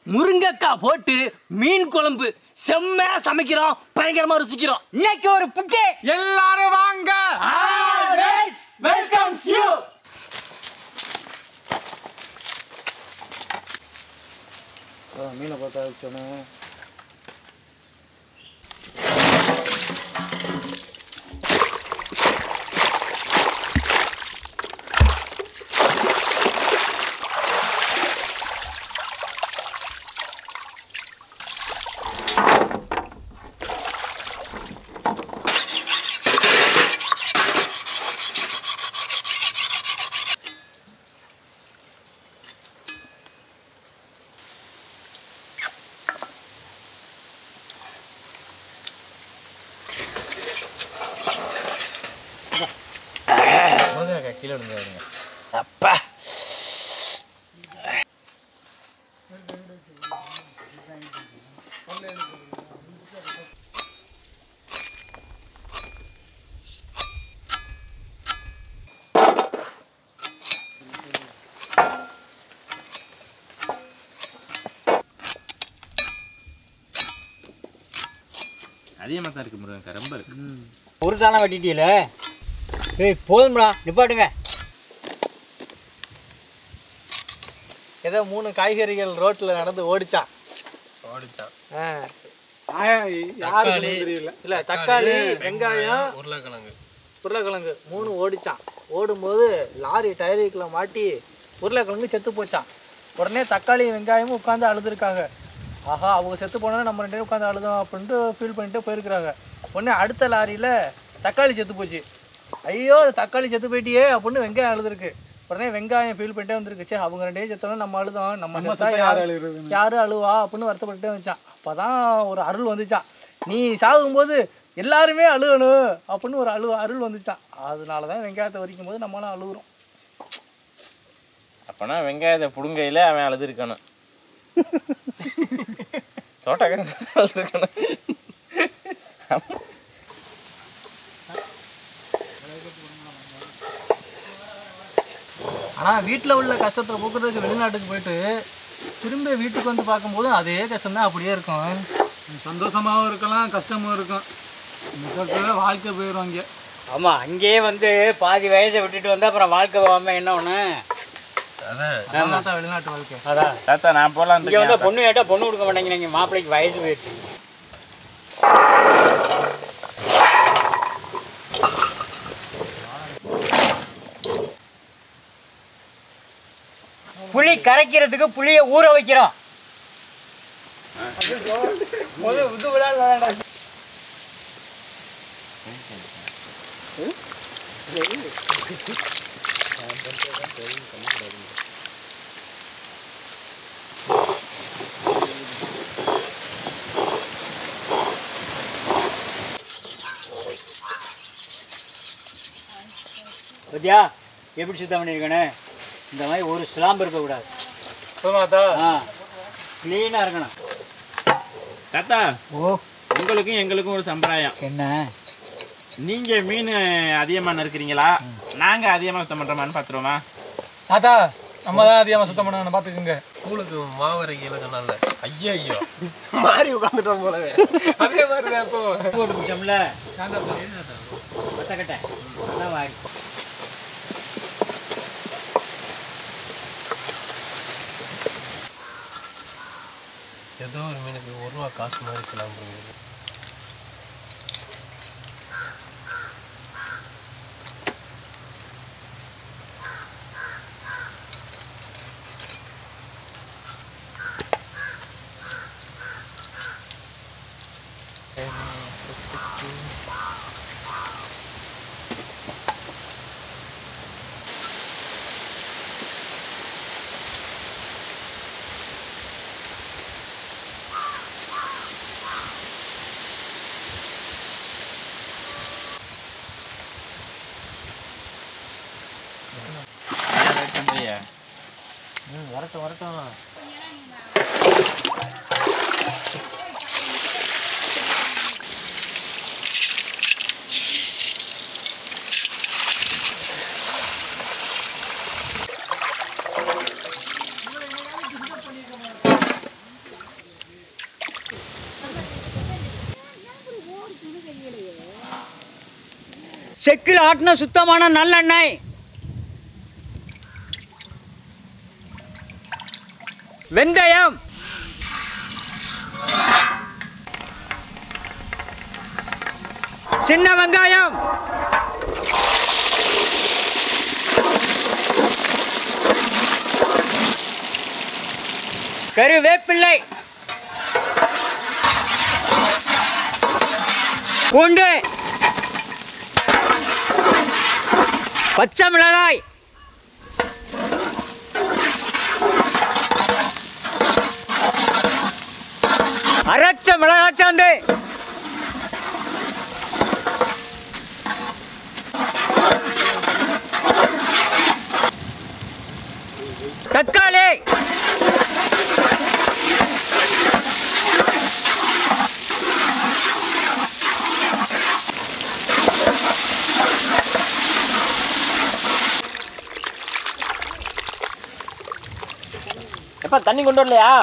முருங்கக்காய் போட்டு மீன் குழம்பு செம்மையா சமைக்கிறோம் பயங்கரமா ருசிக்கிறோம் இன்னைக்கு ஒரு புக்கே எல்லாரும் வாங்க வெல்கம்ஸ் யூ மீனை பார்த்தா வச்சோன்னு கீழே விழுந்து அப்பா அதிகமாக தான் இருக்கு முருகன் ரொம்ப இருக்கு ஒரு தானே வெட்டிட்டீல ஏய் போதும்டா நிப்பாட்டுங்க ஏதோ மூணு காய்கறிகள் ரோட்ல நடந்து ஓடிச்சான் ஓடிச்சான் ஆ. யாருக்கு தெரியல இல்ல தக்காளி வெங்காயம் உருளைக்கிழங்கு உருளைக்கிழங்கு மூணு ஓடிச்சான் ஓடும்போது லாரி டயருக்குள்ள மாட்டி உருளைக்கிழங்கு செத்து போச்சான் உடனே தக்காளி வெங்காயமும் உட்காந்து அழுதுருக்காங்க ஆஹா அவங்க செத்து போனோன்னா நம்ம ரெண்டு பேரும் உட்காந்து அழுதோம் அப்படின்ட்டு ஃபீல் பண்ணிட்டு போயிருக்கிறாங்க உடனே அடுத்த லாரியில் தக்காளி செத்து போச்சு ஐயோ தக்காளி செத்து போயிட்டியே அப்படின்னு வெங்காயம் அழுதுருக்கு உடனே வெங்காயம் ஃபீல் பண்ணிட்டே வந்திருக்கு சே அவங்க ரெண்டே செத்தோன்னா நம்ம அழுதோம் நம்ம செத்தா யார் யாரு அழுவா அப்படின்னு வருத்தப்பட்டுட்டே வச்சான் அப்பதான் ஒரு அருள் வந்துச்சான் நீ சாகும்போது எல்லாருமே அழுகணும் அப்படின்னு ஒரு அழு அருள் வந்துச்சான் அதனால தான் வெங்காயத்தை வரிக்கும் போது நம்மளாம் அழுகுறோம் அப்போனா வெங்காயத்தை புடுங்கையில் அவன் அழுதுருக்கணும் தோட்டக்காரன் அழுதுருக்கணும் ஆனால் வீட்டில் உள்ள கஷ்டத்தை போக்குறதுக்கு வெளிநாட்டுக்கு போயிட்டு திரும்ப வீட்டுக்கு வந்து பார்க்கும்போது அதே கஷ்டம் தான் அப்படியே இருக்கும் சந்தோஷமாகவும் இருக்கலாம் கஷ்டமும் இருக்கும் இந்த வாழ்க்கை போயிடும் இங்கே ஆமாம் அங்கேயே வந்து பாதி வயசை விட்டுட்டு வந்தால் அப்புறம் வாழ்க்கை போகாமல் என்ன ஒன்று அதான் தான் வெளிநாட்டு வாழ்க்கை அதான் தாத்தா நான் போகலாம் இங்கே வந்தால் பொண்ணு கேட்டால் பொண்ணு கொடுக்க மாட்டேங்கிறாங்க மாப்பிள்ளைக்கு வயசு போயிடுச்சு புளி கரைக்கிறதுக்கு புளியை ஊற வைக்கிறோம் பத்தியா எப்படி சுத்தம் பண்ணியிருக்கேன்னு இந்த மாதிரி ஒரு ஸ்லாம்பு இருக்கக்கூடாது ஆ க்ளீனாக இருக்கணும் தாத்தா ஓ உங்களுக்கும் எங்களுக்கும் ஒரு சம்பிரதாயம் என்ன நீங்கள் மீன் அதிகமாக நறுக்கிறீங்களா நாங்கள் அதிகமாக சுத்தம் பண்ணுறோமான்னு பார்த்துருவோமா தாத்தா நம்ம தான் அதிகமாக சுத்தம் பண்ணணும் பார்த்துக்குங்க ஸ்கூலுக்கு மாவு அரைக்கல சொன்னால ஐயா ஐயோ மாறி உட்காந்துட்டோம் போலவே அதே மாதிரி தான் இப்போ போட்டு பிடிச்சோம்ல மத்தக்கட்டை அதான் வாரி ஏதோ ஒரு மீனுக்கு ஒரு ரூபா காசு மாதிரி செலவு பண்ணுது வெயிட் பண்ணுறியா வரட்டும் வரட்டும் செக்கில் ஆட்டின சுத்தமான நல்லெண்ணெய் வெந்தயம் சின்ன வெங்காயம் கருவேப்பிள்ளை பூண்டு பச்சை மிளகாய் அரைச்ச மிளகாய் சாந்து தக்காளி எப்பா தண்ணி கொண்டு வரலையா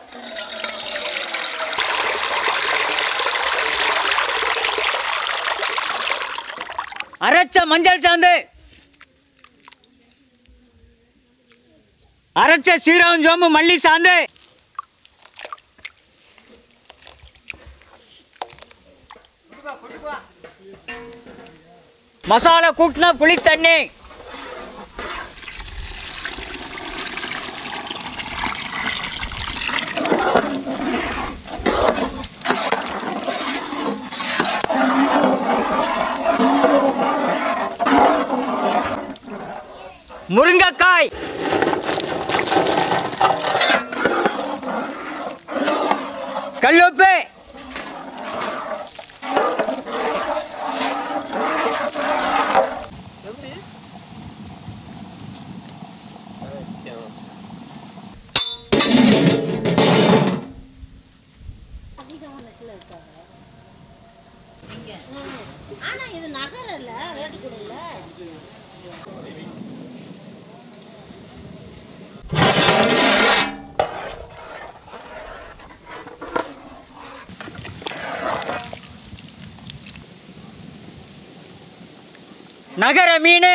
அரைச்ச மஞ்சள் சாந்து அரைச்ச சீரகம் சோம்பு மல்லி சாந்து மசாலா கூட்டின புளி தண்ணி முருங்கைக்காய் கல்லுப்பு ஆனா இது நகரல்ல ரேட்டு கூட இல்ல நகர மீன்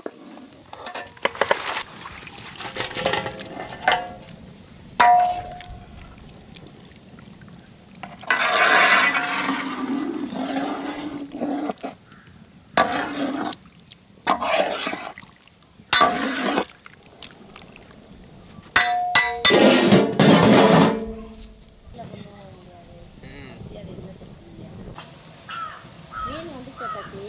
மீன் வந்து சப்பாத்தி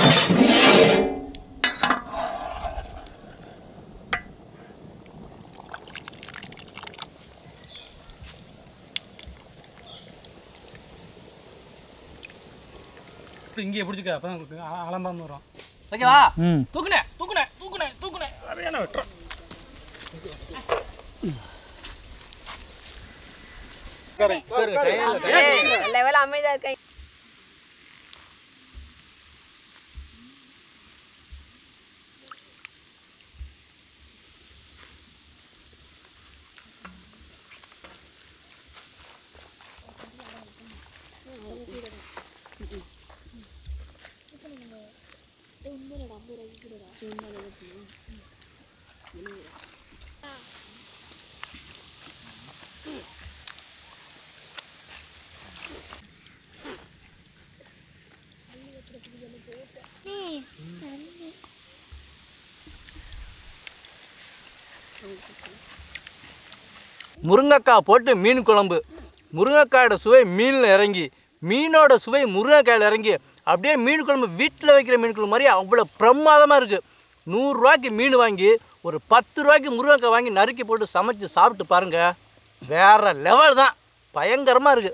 இங்கேயே பிடிச்சிக்க அப்போ தான் அலம்பாமல் வரும் ஓகேவா ம் தூக்குனே தூக்குனே தூக்குனே தூக்குனே சரியான வெட்டுறோம் நல்ல வேலை அமைதியா இருக்கேன் முருங்கைக்காய் போட்டு மீன் குழம்பு முருங்கைக்காயோட சுவை மீனில் இறங்கி மீனோட சுவை முருங்கைக்காயில் இறங்கி அப்படியே மீன் குழம்பு வீட்டில் வைக்கிற மீன் குழம்பு மாதிரி அவ்வளோ பிரமாதமாக இருக்குது நூறுரூவாய்க்கு மீன் வாங்கி ஒரு பத்து ரூபாய்க்கு முருங்கைக்காய் வாங்கி நறுக்கி போட்டு சமைச்சு சாப்பிட்டு பாருங்கள் வேறு லெவல் தான் பயங்கரமாக இருக்குது